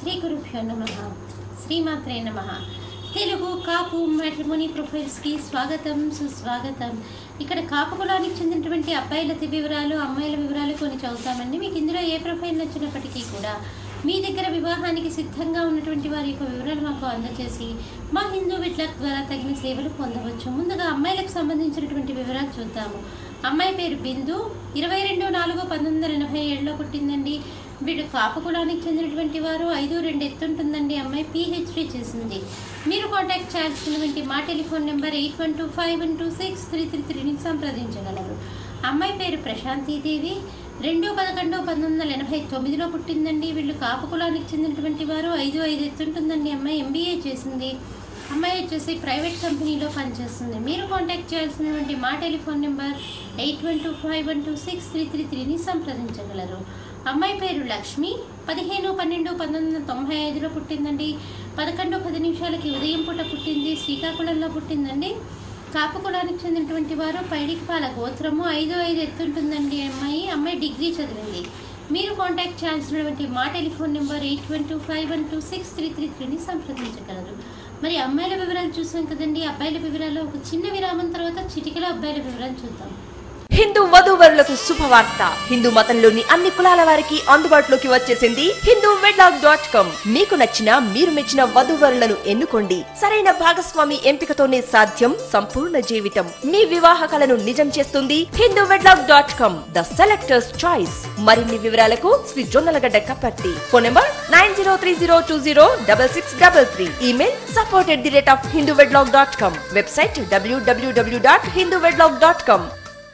శ్రీ గురుభ్యో నమ శ్రీమాత్రే నమ తెలుగు కాపు మ్యాట్రిమోనీ ప్రొఫైల్స్కి స్వాగతం సుస్వాగతం ఇక్కడ కాపు కులానికి చెందినటువంటి అబ్బాయిల వివరాలు అమ్మాయిల వివరాలు కొన్ని చదువుతామండి మీకు ఇందులో ఏ ప్రొఫైల్ నచ్చినప్పటికీ కూడా మీ దగ్గర వివాహానికి సిద్ధంగా ఉన్నటువంటి వారి యొక్క వివరాలు మాకు అందజేసి మా హిందూ విట్లక్ ద్వారా తగిన సేవలు పొందవచ్చు ముందుగా అమ్మాయిలకు సంబంధించినటువంటి వివరాలు చూద్దాము అమ్మాయి పేరు బిందు ఇరవై రెండు నాలుగు పంతొమ్మిది వందల ఎనభై ఏడులో పుట్టిందండి వీడు కాపు కులానికి చెందినటువంటి వారు ఐదు రెండు ఎత్తుంటుందండి అమ్మాయి పిహెచ్డి చేసింది మీరు కాంటాక్ట్ చేయాల్సినటువంటి మా telephone number eight one two five one two six three three త్రీని సంప్రదించగలరు అమ్మాయి పేరు ప్రశాంతీదేవి రెండు పదకొండు పంతొమ్మిది వందల ఎనభై తొమ్మిదిలో పుట్టిందండి వీళ్ళు కాపు కులానికి చెందినటువంటి వారు ఐదు ఐదు ఎత్తుంటుందండి అమ్మాయి ఎంబీఏ చేసింది అమ్మాయి వచ్చేసి ప్రైవేట్ కంపెనీలో పనిచేస్తుంది మీరు కాంటాక్ట్ చేయాల్సినటువంటి మా telephone number eight one two five one two six three three త్రీని సంప్రదించగలరు అమ్మాయి పేరు లక్ష్మి పదిహేను పన్నెండు పంతొమ్మిది వందల తొంభై ఐదులో పుట్టిందండి పదకొండు పది నిమిషాలకి ఉదయం పూట పుట్టింది శ్రీకాకుళంలో పుట్టిందండి కాపు కులానికి చెందినటువంటి వారు పైడికిపాల గోత్రము ఐదు ఐదు ఎత్తుంటుందండి అమ్మాయి అమ్మాయి డిగ్రీ చదివింది మీరు కాంటాక్ట్ చేయాల్సినటువంటి మా telephone number eight one two five one two six three three త్రీని సంప్రదించగలరు మరి అమ్మాయిల వివరాలు చూసాం కదండి అబ్బాయిల వివరాలు ఒక చిన్న విరామం తర్వాత చిటికలో అబ్బాయిల వివరాలు చూద్దాం హిందూ వధూవరులకు శుభవార్త హిందూ మతంలోని అన్ని కులాల వారికి అందుబాటులోకి వచ్చేసింది హిందూ వెడ్లాక్ డాట్ కామ్ మీకు నచ్చిన మీరు మెచ్చిన వధూవరులను ఎన్నుకోండి సరైన భాగస్వామి ఎంపికతోనే సాధ్యం సంపూర్ణ జీవితం మీ వివాహ కలను నిజం చేస్తుంది Hindu wedlock dot com the selectors choice మరిన్ని వివరాలకు Shri Jonnalagadda Kaparthi phone number nine zero three zero two zero double six double three email support at the rate of Hindu wedlock dot com website W W W dot Hindu wedlock dot com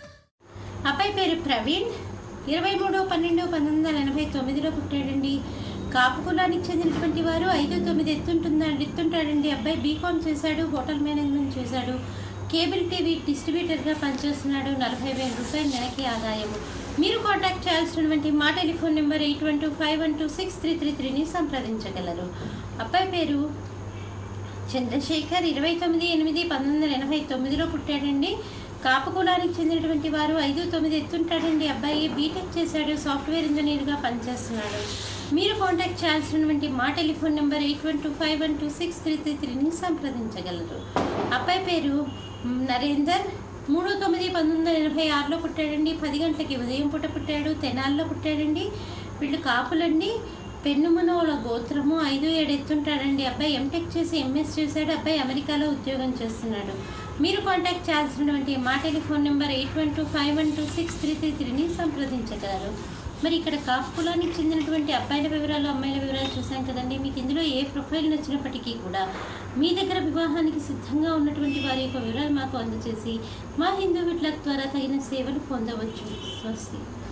అబ్బాయి పేరు ప్రవీణ్ ఇరవై మూడు పన్నెండు పంతొమ్మిది వందల ఎనభై తొమ్మిదిలో పుట్టాడండి కాపు కులానికి చెందినటువంటి వారు ఐదు తొమ్మిది ఎత్తుంటుందండి ఎత్తుంటాడండి అబ్బాయి బీకామ్ చేశాడు హోటల్ మేనేజ్మెంట్ చేశాడు కేబుల్ టీవీ డిస్ట్రిబ్యూటర్గా పనిచేస్తున్నాడు నలభై వేల రూపాయల నెలకి ఆదాయము మీరు కాంటాక్ట్ చేయాల్సినటువంటి మా telephone number eight one two five one two six three three త్రీని సంప్రదించగలరు అబ్బాయి పేరు చంద్రశేఖర్ ఇరవై తొమ్మిది ఎనిమిది పంతొమ్మిది వందల ఎనభై తొమ్మిదిలో పుట్టాడండి కాపు కులానికి చెందినటువంటి వారు ఐదు తొమ్మిది ఎత్తుంటాడండి అబ్బాయి బీటెక్ చేశాడు సాఫ్ట్వేర్ ఇంజనీర్గా పనిచేస్తున్నాడు మీరు కాంటాక్ట్ చేయాల్సినటువంటి మా telephone number eight one two five one two six three three త్రీని సంప్రదించగలరు అబ్బాయి పేరు మ్, నరేందర్ మూడు తొమ్మిది పంతొమ్మిది వందల ఎనభై ఆరులో పుట్టాడండి పది గంటలకి ఉదయం పూట పుట్టాడు తెనాల్లో పుట్టాడండి వీళ్ళు కాపులండి పెన్నుమనోల గోత్రము ఐదు ఏడు ఎత్తుంటాడండి అబ్బాయి ఎంటెక్ చేసి ఎంఎస్ చేశాడు అబ్బాయి అమెరికాలో ఉద్యోగం చేస్తున్నాడు మీరు కాంటాక్ట్ చేయాల్సినటువంటి మా telephone number eight one two five one two six three three త్రీని సంప్రదించగలరు మరి ఇక్కడ కాపు కులానికి చెందినటువంటి అబ్బాయిల వివరాలు అమ్మాయిల వివరాలు చూసాం కదండి మీకు ఇందులో ఏ ప్రొఫైల్ నచ్చినప్పటికీ కూడా మీ దగ్గర వివాహానికి సిద్ధంగా ఉన్నటువంటి వారి యొక్క వివరాలు మాకు అందజేసి మా హిందూ విట్లక్ ద్వారా తగిన సేవలు పొందవచ్చు స్వస్తి